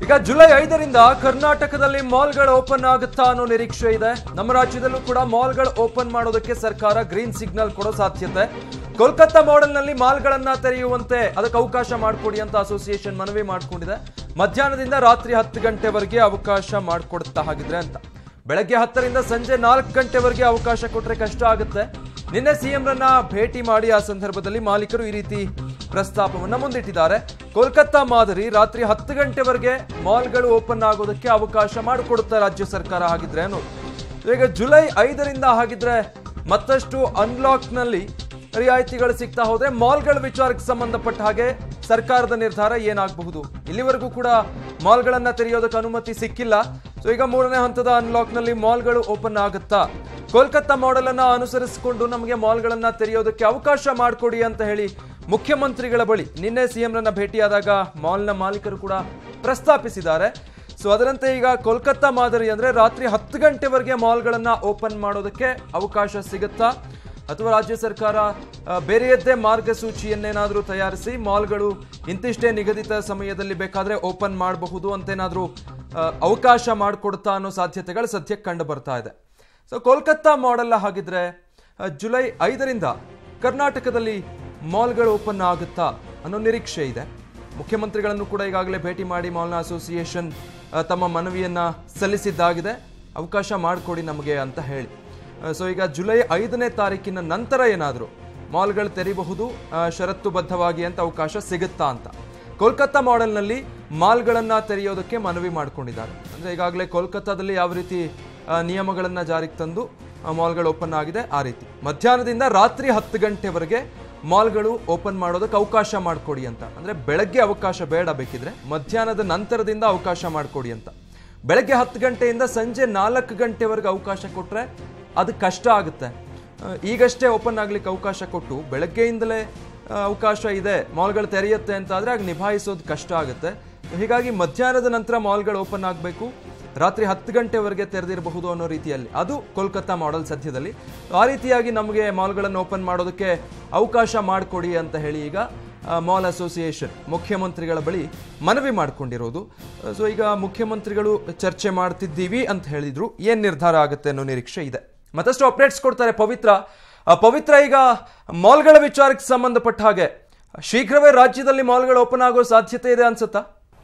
ಈಗ ಜುಲೈ ಐದರಿಂದ ಕರ್ನಾಟಕದಲ್ಲಿ ಮಾಲ್ಗಳು ಓಪನ್ ಆಗುತ್ತಾ ಅನ್ನೋ ನಿರೀಕ್ಷೆ ಇದೆ ನಮ್ಮ ರಾಜ್ಯದಲ್ಲೂ ಕೂಡ ಮಾಲ್ಗಳು ಓಪನ್ ಮಾಡೋದಕ್ಕೆ ಸರ್ಕಾರ ಗ್ರೀನ್ ಸಿಗ್ನಲ್ ಕೊಡೋ ಸಾಧ್ಯತೆ ಕೋಲ್ಕತ್ತಾ ಮಾಡೆಲ್ನಲ್ಲಿ ಮಾಲ್ಗಳನ್ನ ತೆರೆಯುವಂತೆ ಅದಕ್ಕೆ ಅವಕಾಶ ಮಾಡಿಕೊಡಿ ಅಂತ ಅಸೋಸಿಯೇಷನ್ ಮನವಿ ಮಾಡಿಕೊಂಡಿದೆ ಮಧ್ಯಾಹ್ನದಿಂದ ರಾತ್ರಿ ಹತ್ತು ಗಂಟೆವರೆಗೆ ಅವಕಾಶ ಮಾಡಿಕೊಡುತ್ತಾ ಹಾಗಿದ್ರೆ ಅಂತ ಬೆಳಗ್ಗೆ ಹತ್ತರಿಂದ ಸಂಜೆ ನಾಲ್ಕು ಗಂಟೆವರೆಗೆ ಅವಕಾಶ ಕೊಟ್ಟರೆ ಕಷ್ಟ ಆಗುತ್ತೆ ನಿನ್ನೆ ಸಿಎಂರನ್ನ ಭೇಟಿ ಮಾಡಿ ಆ ಸಂದರ್ಭದಲ್ಲಿ ಮಾಲೀಕರು ಈ ರೀತಿ ಪ್ರಸ್ತಾಪವನ್ನ ಮುಂದಿಟ್ಟಿದ್ದಾರೆ ಕೋಲ್ಕತ್ತಾ ಮಾದರಿ ರಾತ್ರಿ ಹತ್ತು ಗಂಟೆವರೆಗೆ ಮಾಲ್ಗಳು ಓಪನ್ ಆಗೋದಕ್ಕೆ ಅವಕಾಶ ಮಾಡಿಕೊಡುತ್ತಾ ರಾಜ್ಯ ಸರ್ಕಾರ ಹಾಗಿದ್ರೆ ಅನ್ನೋದು ಈಗ ಜುಲೈ ಐದರಿಂದ ಹಾಗಿದ್ರೆ ಮತ್ತಷ್ಟು ಅನ್ಲಾಕ್ನಲ್ಲಿ ರಿಯಾಯಿತಿಗಳು ಸಿಗ್ತಾ ಹೋದ್ರೆ ಮಾಲ್ಗಳ ವಿಚಾರಕ್ಕೆ ಸಂಬಂಧಪಟ್ಟ ಹಾಗೆ ಸರ್ಕಾರದ ನಿರ್ಧಾರ ಏನಾಗಬಹುದು ಇಲ್ಲಿವರೆಗೂ ಕೂಡ ಮಾಲ್ಗಳನ್ನ ತೆರೆಯೋದಕ್ಕೆ ಅನುಮತಿ ಸಿಕ್ಕಿಲ್ಲ ಸೊ ಈಗ ಮೂರನೇ ಹಂತದ ಅನ್ಲಾಕ್ನಲ್ಲಿ ಮಾಲ್ಗಳು ಓಪನ್ ಆಗುತ್ತಾ ಕೋಲ್ಕತ್ತಾ ಮಾಡೆಲ್ ಅನ್ನ ಅನುಸರಿಸಿಕೊಂಡು ನಮಗೆ ಮಾಲ್ಗಳನ್ನ ತೆರೆಯೋದಕ್ಕೆ ಅವಕಾಶ ಮಾಡಿಕೊಡಿ ಅಂತ ಹೇಳಿ ಮುಖ್ಯಮಂತ್ರಿಗಳ ಬಳಿ ನಿನ್ನೆ ಸಿಎಂರನ್ನ ಭೇಟಿಯಾದಾಗ ಮಾಲ್ನ ಮಾಲೀಕರು ಕೂಡ ಪ್ರಸ್ತಾಪಿಸಿದ್ದಾರೆ ಸೊ ಅದರಂತೆ ಈಗ ಕೋಲ್ಕತ್ತಾ ಮಾದರಿ ಅಂದ್ರೆ ರಾತ್ರಿ ಹತ್ತು ಗಂಟೆವರೆಗೆ ಮಾಲ್ಗಳನ್ನ ಓಪನ್ ಮಾಡೋದಕ್ಕೆ ಅವಕಾಶ ಸಿಗುತ್ತಾ ಅಥವಾ ರಾಜ್ಯ ಸರ್ಕಾರ ಆ, ಬೇರೆಯದ್ದೇ ಮಾರ್ಗಸೂಚಿಯನ್ನೇನಾದರೂ ತಯಾರಿಸಿ ಮಾಲ್ಗಳು ಇಂತಿಷ್ಟೇ ನಿಗದಿತ ಸಮಯದಲ್ಲಿ ಬೇಕಾದ್ರೆ ಓಪನ್ ಮಾಡಬಹುದು ಅಂತೇನಾದರೂ ಅವಕಾಶ ಮಾಡಿಕೊಡ್ತಾ ಅನ್ನೋ ಸಾಧ್ಯತೆಗಳು ಸದ್ಯಕ್ಕೆ ಕಂಡು ಬರ್ತಾ ಇದೆ ಸೊ ಕೋಲ್ಕತ್ತಾ ಮಾಡೆಲ್ಲ ಹಾಗಿದ್ರೆ ಆ, ಜುಲೈ ಐದರಿಂದ ಕರ್ನಾಟಕದಲ್ಲಿ ಮಾಲ್ಗಳು ಓಪನ್ ಆಗುತ್ತಾ ಅನ್ನೋ ನಿರೀಕ್ಷೆ ಇದೆ ಮುಖ್ಯಮಂತ್ರಿಗಳನ್ನು ಕೂಡ ಈಗಾಗಲೇ ಭೇಟಿ ಮಾಡಿ ಮಾಲ್ನ ಅಸೋಸಿಯೇಷನ್ ಆ, ತಮ್ಮ ಮನವಿಯನ್ನ ಸಲ್ಲಿಸಿದ್ದಾಗಿದೆ ಅವಕಾಶ ಮಾಡಿಕೊಡಿ ನಮಗೆ ಅಂತ ಹೇಳಿ ಸೊ ಈಗ ಜುಲೈ ಐದನೇ ತಾರೀಕಿನ ನಂತರ ಏನಾದರೂ ಮಾಲ್ಗಳು ತೆರೀಬಹುದು ಆ, ಷರತ್ತುಬದ್ಧವಾಗಿ ಅಂತ ಅವಕಾಶ ಸಿಗುತ್ತಾ ಅಂತ ಕೋಲ್ಕತ್ತಾ ಮಾಡೆಲ್ನಲ್ಲಿ ಮಾಲ್ಗಳನ್ನ ತೆರೆಯೋದಕ್ಕೆ ಮನವಿ ಮಾಡ್ಕೊಂಡಿದ್ದಾರೆ ಅಂದ್ರೆ ಈಗಾಗಲೇ ಕೋಲ್ಕತ್ತಾದಲ್ಲಿ ಯಾವ ರೀತಿ ಆ, ನಿಯಮಗಳನ್ನ ಜಾರಿಗೆ ತಂದು ಆ, ಮಾಲ್ಗಳು ಓಪನ್ ಆಗಿದೆ ಆ ರೀತಿ ಮಧ್ಯಾಹ್ನದಿಂದ ರಾತ್ರಿ ಹತ್ತು ಗಂಟೆವರೆಗೆ ಮಾಲ್ಗಳು ಓಪನ್ ಮಾಡೋದಕ್ಕೆ ಅವಕಾಶ ಮಾಡಿಕೊಡಿ ಅಂತ ಅಂದ್ರೆ ಬೆಳಗ್ಗೆ ಅವಕಾಶ ಬೇಡ ಬೇಕಿದ್ರೆ ಮಧ್ಯಾಹ್ನದ ನಂತರದಿಂದ ಅವಕಾಶ ಮಾಡಿಕೊಡಿ ಅಂತ ಬೆಳಗ್ಗೆ ಹತ್ತು ಗಂಟೆಯಿಂದ ಸಂಜೆ ನಾಲ್ಕು ಗಂಟೆವರೆಗೆ ಅವಕಾಶ ಕೊಟ್ಟರೆ ಅದು ಕಷ್ಟ ಆಗುತ್ತೆ ಆ, ಈಗಷ್ಟೇ ಓಪನ್ ಆಗ್ಲಿಕ್ಕೆ ಅವಕಾಶ ಕೊಟ್ಟು ಬೆಳಗ್ಗೆಯಿಂದಲೇ ಆ, ಅವಕಾಶ ಇದೆ ಮಾಲ್ಗಳು ತೆರೆಯುತ್ತೆ ಅಂತ ಆದ್ರೆ ಆಗ ನಿಭಾಯಿಸೋದು ಕಷ್ಟ ಆಗುತ್ತೆ ಹೀಗಾಗಿ ಮಧ್ಯಾಹ್ನದ ನಂತರ ಮಾಲ್ಗಳು ಓಪನ್ ಆಗಬೇಕು ರಾತ್ರಿ ಹತ್ತು ಗಂಟೆವರೆಗೆ ತೆರೆದಿರಬಹುದು ಅನ್ನೋ ರೀತಿಯಲ್ಲಿ ಅದು ಕೋಲ್ಕತ್ತಾ ಮಾಡೆಲ್ ಸದ್ಯದಲ್ಲಿ ಆ ರೀತಿಯಾಗಿ ನಮಗೆ ಮಾಲ್ಗಳನ್ನು ಓಪನ್ ಮಾಡೋದಕ್ಕೆ ಅವಕಾಶ ಮಾಡಿಕೊಡಿ ಅಂತ ಹೇಳಿ ಈಗ ಆ, ಮಾಲ್ ಅಸೋಸಿಯೇಷನ್ ಮುಖ್ಯಮಂತ್ರಿಗಳ ಬಳಿ ಮನವಿ ಮಾಡಿಕೊಂಡಿರೋದು ಸೊ ಈಗ ಮುಖ್ಯಮಂತ್ರಿಗಳು ಚರ್ಚೆ ಮಾಡ್ತಿದ್ದೀವಿ ಅಂತ ಹೇಳಿದ್ರು ಏನ್ ನಿರ್ಧಾರ ಆಗುತ್ತೆ ಅನ್ನೋ ನಿರೀಕ್ಷೆ ಇದೆ ಮತ್ತಷ್ಟು ಅಪ್ಡೇಟ್ಸ್ ಕೊಡ್ತಾರೆ ಪವಿತ್ರ ಆ, ಪವಿತ್ರ ಈಗ ಮಾಲ್ಗಳ ವಿಚಾರಕ್ಕೆ ಸಂಬಂಧಪಟ್ಟ ಹಾಗೆ ಶೀಘ್ರವೇ ರಾಜ್ಯದಲ್ಲಿ ಮಾಲ್ಗಳು ಓಪನ್ ಆಗೋ ಸಾಧ್ಯತೆ ಇದೆ ಅನ್ಸುತ್ತಾ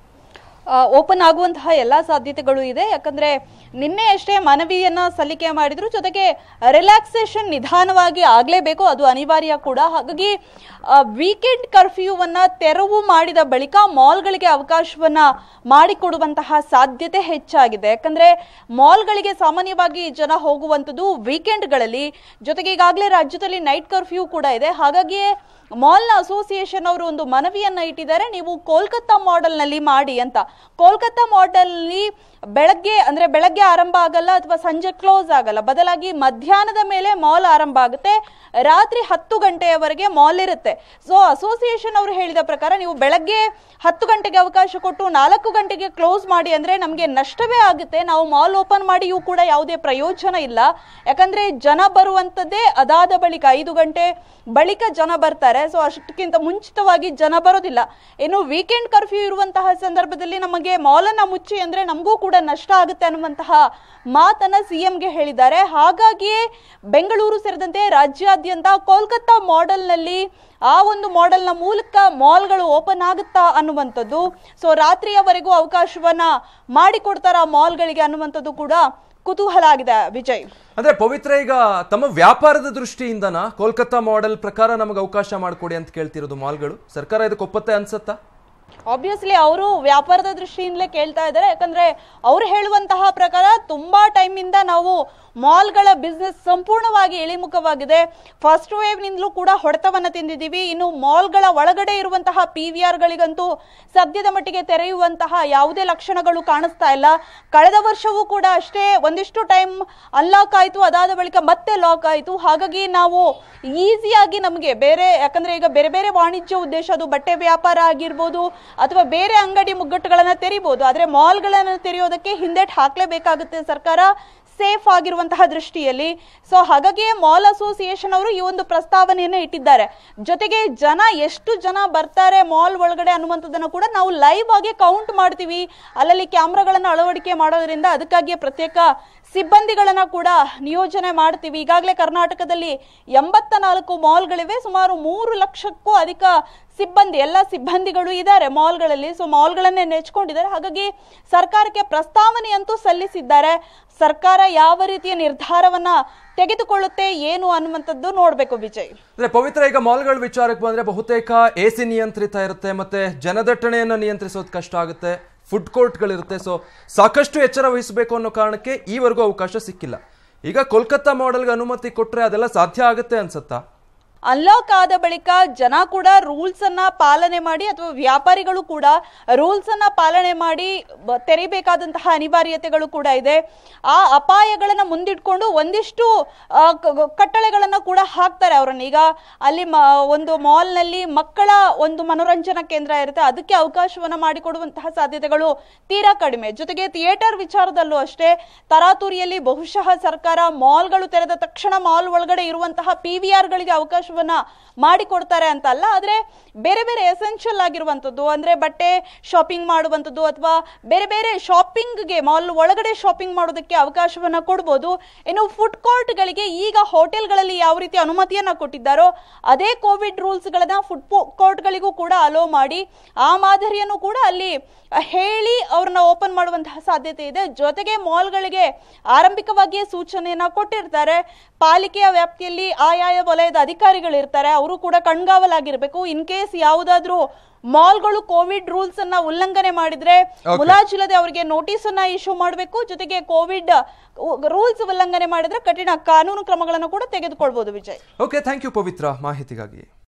ಓಪನ್ ಆಗುವಂತಹ ಎಲ್ಲಾ ಸಾಧ್ಯತೆಗಳು ಇದೆ ಯಾಕಂದ್ರೆ ನಿನ್ನೆ ಅಷ್ಟೇ ಮನವಿಯನ್ನ ಸಲ್ಲಿಕೆ ಮಾಡಿದ್ರು ಜೊತೆಗೆ ರಿಲ್ಯಾಕ್ಸೇಷನ್ ನಿಧಾನವಾಗಿ ಆಗ್ಲೇಬೇಕು ಅದು ಅನಿವಾರ್ಯ ಕೂಡ ಹಾಗಾಗಿ ವೀಕೆಂಡ್ ಕರ್ಫ್ಯೂವನ್ನ ತೆರವು ಮಾಡಿದ ಬಳಿಕ ಮಾಲ್ಗಳಿಗೆ ಅವಕಾಶವನ್ನ ಮಾಡಿಕೊಡುವಂತಹ ಸಾಧ್ಯತೆ ಹೆಚ್ಚಾಗಿದೆ ಯಾಕಂದ್ರೆ ಮಾಲ್ಗಳಿಗೆ ಸಾಮಾನ್ಯವಾಗಿ ಜನ ಹೋಗುವಂಥದ್ದು ವೀಕೆಂಡ್ಗಳಲ್ಲಿ ಜೊತೆಗೆ ಈಗಾಗಲೇ ರಾಜ್ಯದಲ್ಲಿ ನೈಟ್ ಕರ್ಫ್ಯೂ ಕೂಡ ಇದೆ ಹಾಗಾಗಿಯೇ ಮಾಲ್ನ ಅಸೋಸಿಯೇಷನ್ ಅವರು ಒಂದು ಮನವಿಯನ್ನ ಇಟ್ಟಿದ್ದಾರೆ ನೀವು ಕೋಲ್ಕತ್ತಾ ಮಾಡೆಲ್ನಲ್ಲಿ ಮಾಡಿ ಅಂತ ಕೋಲ್ಕತ್ತಾ ಮಾಡೆಲ್ನಲ್ಲಿ ಬೆಳಗ್ಗೆ ಅಂದ್ರೆ ಬೆಳಗ್ಗೆ ಆರಂಭ ಆಗಲ್ಲ ಅಥವಾ ಸಂಜೆ ಕ್ಲೋಸ್ ಆಗಲ್ಲ ಬದಲಾಗಿ ಮಧ್ಯಾಹ್ನದ ಮೇಲೆ ಮಾಲ್ ಆರಂಭ ಆಗುತ್ತೆ ರಾತ್ರಿ ಹತ್ತು ಗಂಟೆಯವರೆಗೆ ಮಾಲ್ ಇರುತ್ತೆ ಸೊ ಅಸೋಸಿಯೇಷನ್ ಅವರು ಹೇಳಿದ ಪ್ರಕಾರ ನೀವು ಬೆಳಗ್ಗೆ ಹತ್ತು ಗಂಟೆಗೆ ಅವಕಾಶ ಕೊಟ್ಟು ನಾಲ್ಕು ಗಂಟೆಗೆ ಕ್ಲೋಸ್ ಮಾಡಿ ಅಂದ್ರೆ ನಮಗೆ ನಷ್ಟವೇ ಆಗುತ್ತೆ ನಾವು ಮಾಲ್ ಓಪನ್ ಮಾಡಿಯೂ ಕೂಡ ಯಾವುದೇ ಪ್ರಯೋಜನ ಇಲ್ಲ ಯಾಕಂದ್ರೆ ಜನ ಬರುವಂತದ್ದೇ ಅದಾದ ಬಳಿಕ ಐದು ಗಂಟೆ ಬಳಿಕ ಜನ ಬರ್ತಾರೆ ಸೊ ಅಷ್ಟಕ್ಕಿಂತ ಮುಂಚಿತವಾಗಿ ಜನ ಬರೋದಿಲ್ಲ ಇನ್ನು ವೀಕೆಂಡ್ ಕರ್ಫ್ಯೂ ಇರುವಂತಹ ಸಂದರ್ಭದಲ್ಲಿ ನಮಗೆ ಮಾಲನ್ನ ಮುಚ್ಚಿ ಅಂದ್ರೆ ನಮಗೂ ಕೂಡ ನಷ್ಟ ಆಗುತ್ತೆ ಅನ್ನುವಂತಹ ಮಾತನ್ನ ಸಿಎಂಗೆ ಹೇಳಿದ್ದಾರೆ ಹಾಗಾಗಿಯೇ ಬೆಂಗಳೂರು ಸೇರಿದಂತೆ ರಾಜ್ಯಾದ್ಯಂತ ಕೋಲ್ಕತ್ತಾ ಮಾಡೆಲ್ನಲ್ಲಿ ಆ ಒಂದು ಮಾಡೆಲ್ನ ಮೂಲಕ ಮಾಲ್ಗಳು ಓಪನ್ ಆಗುತ್ತಾ ಅನ್ನುವಂಥದ್ದು ಸೊ ರಾತ್ರಿಯವರೆಗೂ ಅವಕಾಶವನ್ನ ಮಾಡಿಕೊಡ್ತಾರ ಮಾಲ್ಗಳಿಗೆ ಅನ್ನುವಂಥದ್ದು ಕೂಡ ಕುತೂಹಲ ಆಗಿದೆ ವಿಜಯ್ ಅಂದ್ರೆ ಪವಿತ್ರ ಈಗ ತಮ್ಮ ವ್ಯಾಪಾರದ ದೃಷ್ಟಿಯಿಂದನ ಕೋಲ್ಕತ್ತಾ ಮಾಡೆಲ್ ಪ್ರಕಾರ ನಮಗೆ ಅವಕಾಶ ಮಾಡಿಕೊಡಿ ಅಂತ ಕೇಳ್ತಿರೋದು ಮಾಲ್ಗಳು ಸರ್ಕಾರ ಇದಕ್ಕೆ ಒಪ್ಪತ್ತೆ ಅನ್ಸತ್ತಾ ಆಬ್ವಿಯಸ್ಲಿ ಅವರು ವ್ಯಾಪಾರದ ದೃಷ್ಟಿಯಿಂದಲೇ ಕೇಳ್ತಾ ಇದ್ದಾರೆ ಯಾಕಂದ್ರೆ ಅವ್ರು ಹೇಳುವಂತಹ ಪ್ರಕಾರ ತುಂಬಾ ಟೈಮಿಂದ ನಾವು ಮಾಲ್ಗಳ ಬಿಸ್ನೆಸ್ ಸಂಪೂರ್ಣವಾಗಿ ಇಳಿಮುಖವಾಗಿದೆ ಫಸ್ಟ್ ವೇವ್ ನಿಂದಲೂ ಕೂಡ ಹೊಡೆತವನ್ನ ತಿಂದಿದ್ದೀವಿ ಇನ್ನು ಮಾಲ್ಗಳ ಒಳಗಡೆ ಇರುವಂತಹ ಪಿ ವಿ ಆರ್ಗಳಿಗಂತೂ ಸದ್ಯದ ಮಟ್ಟಿಗೆ ತೆರೆಯುವಂತಹ ಯಾವುದೇ ಲಕ್ಷಣಗಳು ಕಾಣಿಸ್ತಾ ಇಲ್ಲ ಕಳೆದ ವರ್ಷವೂ ಕೂಡ ಅಷ್ಟೇ ಒಂದಿಷ್ಟು ಟೈಮ್ ಅನ್ಲಾಕ್ ಆಯಿತು ಅದಾದ ಬಳಿಕ ಮತ್ತೆ ಲಾಕ್ ಆಯಿತು ಹಾಗಾಗಿ ನಾವು ಈಸಿಯಾಗಿ ನಮಗೆ ಬೇರೆ ಯಾಕಂದ್ರೆ ಈಗ ಬೇರೆ ಬೇರೆ ವಾಣಿಜ್ಯ ಉದ್ದೇಶ ಅದು ಬಟ್ಟೆ ವ್ಯಾಪಾರ ಆಗಿರ್ಬೋದು ಅಥವಾ ಬೇರೆ ಅಂಗಡಿ ಮುಗ್ಗಟ್ಟುಗಳನ್ನ ತೆರಿಬಹುದು ಆದ್ರೆ ಮಾಲ್ಗಳನ್ನ ತೆರೆಯೋದಕ್ಕೆ ಹಿಂದೆಟ್ ಹಾಕ್ಲೇಬೇಕಾಗುತ್ತೆ ಸರ್ಕಾರ ಸೇಫ್ ಆಗಿರುವಂತಹ ದೃಷ್ಟಿಯಲ್ಲಿ ಸೊ ಹಾಗಾಗಿ ಮಾಲ್ ಅಸೋಸಿಯೇಷನ್ ಅವರು ಈ ಒಂದು ಪ್ರಸ್ತಾವನೆಯನ್ನು ಇಟ್ಟಿದ್ದಾರೆ ಜೊತೆಗೆ ಜನ ಎಷ್ಟು ಜನ ಬರ್ತಾರೆ ಮಾಲ್ ಒಳಗಡೆ ಅನ್ನುವಂಥದ್ದನ್ನು ಕೂಡ ನಾವು ಲೈವ್ ಆಗಿ ಕೌಂಟ್ ಮಾಡ್ತೀವಿ ಅಲ್ಲಲ್ಲಿ ಕ್ಯಾಮ್ರಾಗಳನ್ನು ಅಳವಡಿಕೆ ಮಾಡೋದ್ರಿಂದ ಅದಕ್ಕಾಗಿಯೇ ಪ್ರತ್ಯೇಕ ಸಿಬ್ಬಂದಿಗಳನ್ನ ಕೂಡ ನಿಯೋಜನೆ ಮಾಡ್ತೀವಿ ಈಗಾಗಲೇ ಕರ್ನಾಟಕದಲ್ಲಿ ಎಂಬತ್ತ ನಾಲ್ಕು ಮಾಲ್ಗಳಿವೆ ಸುಮಾರು ಮೂರು ಲಕ್ಷಕ್ಕೂ ಅಧಿಕ ಸಿಬ್ಬಂದಿ ಎಲ್ಲ ಸಿಬ್ಬಂದಿಗಳು ಇದ್ದಾರೆ ಮಾಲ್ಗಳಲ್ಲಿ ಸೊ ಮಾಲ್ಗಳನ್ನೇ ನೆಚ್ಕೊಂಡಿದ್ದಾರೆ ಹಾಗಾಗಿ ಸರ್ಕಾರಕ್ಕೆ ಪ್ರಸ್ತಾವನೆಯಂತೂ ಸಲ್ಲಿಸಿದ್ದಾರೆ ಸರ್ಕಾರ ಯಾವ ರೀತಿಯ ನಿರ್ಧಾರವನ್ನ ತೆಗೆದುಕೊಳ್ಳುತ್ತೆ ಏನು ಅನ್ನುವಂಥದ್ದು ನೋಡ್ಬೇಕು ವಿಜಯ್ ಅಂದ್ರೆ ಪವಿತ್ರ ಈಗ ಮಾಲ್ಗಳ ವಿಚಾರಕ್ಕೆ ಬಂದ್ರೆ ಬಹುತೇಕ ಎ ಸಿ ನಿಯಂತ್ರಿತ ಇರುತ್ತೆ ಮತ್ತೆ ಜನದಟ್ಟಣೆಯನ್ನು ನಿಯಂತ್ರಿಸೋದು ಕಷ್ಟ ಆಗುತ್ತೆ ಫುಡ್ ಕೋರ್ಟ್ಗಳಿರುತ್ತೆ ಸೊ ಸಾಕಷ್ಟು ಎಚ್ಚರ ವಹಿಸಬೇಕು ಅನ್ನೋ ಕಾರಣಕ್ಕೆ ಈವರೆಗೂ ಅವಕಾಶ ಸಿಕ್ಕಿಲ್ಲ ಈಗ ಕೋಲ್ಕತ್ತಾ ಮಾಡೆಲ್ಗೆ ಅನುಮತಿ ಕೊಟ್ರೆ ಅದೆಲ್ಲ ಸಾಧ್ಯ ಆಗುತ್ತೆ ಅನ್ಸುತ್ತಾ ಅನ್ಲಾಕ್ ಆದ ಬಳಿಕ ಜನ ಕೂಡ ರೂಲ್ಸ್ ಅನ್ನ ಪಾಲನೆ ಮಾಡಿ ಅಥವಾ ವ್ಯಾಪಾರಿಗಳು ಕೂಡ ರೂಲ್ಸ್ ಅನ್ನ ಪಾಲನೆ ಮಾಡಿ ಬ- ತೆರಿಬೇಕಾದಂತಹ ಅನಿವಾರ್ಯತೆಗಳು ಕೂಡ ಇದೆ ಆ ಅಪಾಯಗಳನ್ನ ಮುಂದಿಟ್ಕೊಂಡು ಒಂದಿಷ್ಟು ಆ, ಕ- ಕ- ಕಟ್ಟಳೆಗಳನ್ನ ಕೂಡ ಹಾಕ್ತಾರೆ ಅವರನ್ನ ಈಗ ಅಲ್ಲಿ ಮ- ಒಂದು ಮಾಲ್ನಲ್ಲಿ ಮಕ್ಕಳ ಒಂದು ಮನೋರಂಜನಾ ಕೇಂದ್ರ ಇರುತ್ತೆ ಅದಕ್ಕೆ ಅವಕಾಶವನ್ನ ಮಾಡಿಕೊಡುವಂತಹ ಸಾಧ್ಯತೆಗಳು ತೀರಾ ಕಡಿಮೆ ಜೊತೆಗೆ ಥಿಯೇಟರ್ ವಿಚಾರದಲ್ಲೂ ಅಷ್ಟೇ ತರಾತುರಿಯಲ್ಲಿ ಬಹುಶಃ ಸರ್ಕಾರ ಮಾಲ್ಗಳು ತೆರೆದ ತಕ್ಷಣ ಮಾಲ್ ಒಳಗಡೆ ಇರುವಂತಹ ಪಿ ವಿ ಗಳಿಗೆ ಅವಕಾಶವನ್ನ ಮಾಡಿಕೊಡ್ತಾರೆ ಅಂತ ಅಲ್ಲ ಆದ್ರೆ ಬೇರೆ ಬೇರೆ ಎಸೆನ್ಷಿಯಲ್ ಆಗಿರುವಂಥದ್ದು ಅಂದ್ರೆ ಬಟ್ಟೆ ಶಾಪಿಂಗ್ ಮಾಡುವಂಥದ್ದು ಅಥವಾ ಬೇರೆ ಬೇರೆ ಶಾಪಿಂಗ್ಗೆ ಮಾಲ್ ಒಳಗಡೆ ಶಾಪಿಂಗ್ ಮಾಡೋದಕ್ಕೆ ಅವಕಾಶವನ್ನ ಕೊಡ್ಬೋದು ಇನ್ನು ಫುಡ್ ಕೋರ್ಟ್ಗಳಿಗೆ ಈಗ ಹೋಟೆಲ್ಗಳಲ್ಲಿ ಯಾವ ರೀತಿ ಅನುಮತಿಯನ್ನ ಕೊಟ್ಟಿದ್ದಾರೋ ಅದೇ ಕೋವಿಡ್ ರೂಲ್ಸ್ಗಳನ್ನ ಫುಡ್ ಕೋರ್ಟ್ಗಳಿಗೂ ಕೂಡ ಅಲೋ ಮಾಡಿ ಆ ಮಾದರಿಯನ್ನು ಕೂಡ ಅಲ್ಲಿ ಹೇಳಿ ಅವ್ರನ್ನ ಓಪನ್ ಮಾಡುವಂತಹ ಸಾಧ್ಯತೆ ಇದೆ ಜೊತೆಗೆ ಮಾಲ್ಗಳಿಗೆ ಆರಂಭಿಕವಾಗಿಯೇ ಸೂಚನೆಯನ್ನ ಕೊಟ್ಟಿರ್ತಾರೆ ಪಾಲಿಕೆಯ ವ್ಯಾಪ್ತಿಯಲ್ಲಿ ಆಯಾಯ ವಲಯದ ಅಧಿಕಾರಿಗಳು ಇರ್ತಾರೆ ಅವರು ಕೂಡ ಕಣ್ಗಾವಲಾಗಿರ್ಬೇಕು ಇನ್ ಕೇಸ್ ಯಾವುದಾದ್ರೂ ಮಾಲ್ಗಳು ಕೋವಿಡ್ ರೂಲ್ಸ್ ಅನ್ನ ಉಲ್ಲಂಘನೆ ಮಾಡಿದ್ರೆ ಮುಲಾಜಿಲ್ಲದೆ ಅವರಿಗೆ ನೋಟಿಸ್ ಅನ್ನ ಇಶ್ಯೂ ಮಾಡಬೇಕು ಜೊತೆಗೆ ಕೋವಿಡ್ ರೂಲ್ಸ್ ಉಲ್ಲಂಘನೆ ಮಾಡಿದ್ರೆ ಕಠಿಣ ಕಾನೂನು ಕ್ರಮಗಳನ್ನು ಕೂಡ ತೆಗೆದುಕೊಳ್ಬಹುದು Vijay okay thank you Pavitra ಮಾಹಿತಿಗಾಗಿ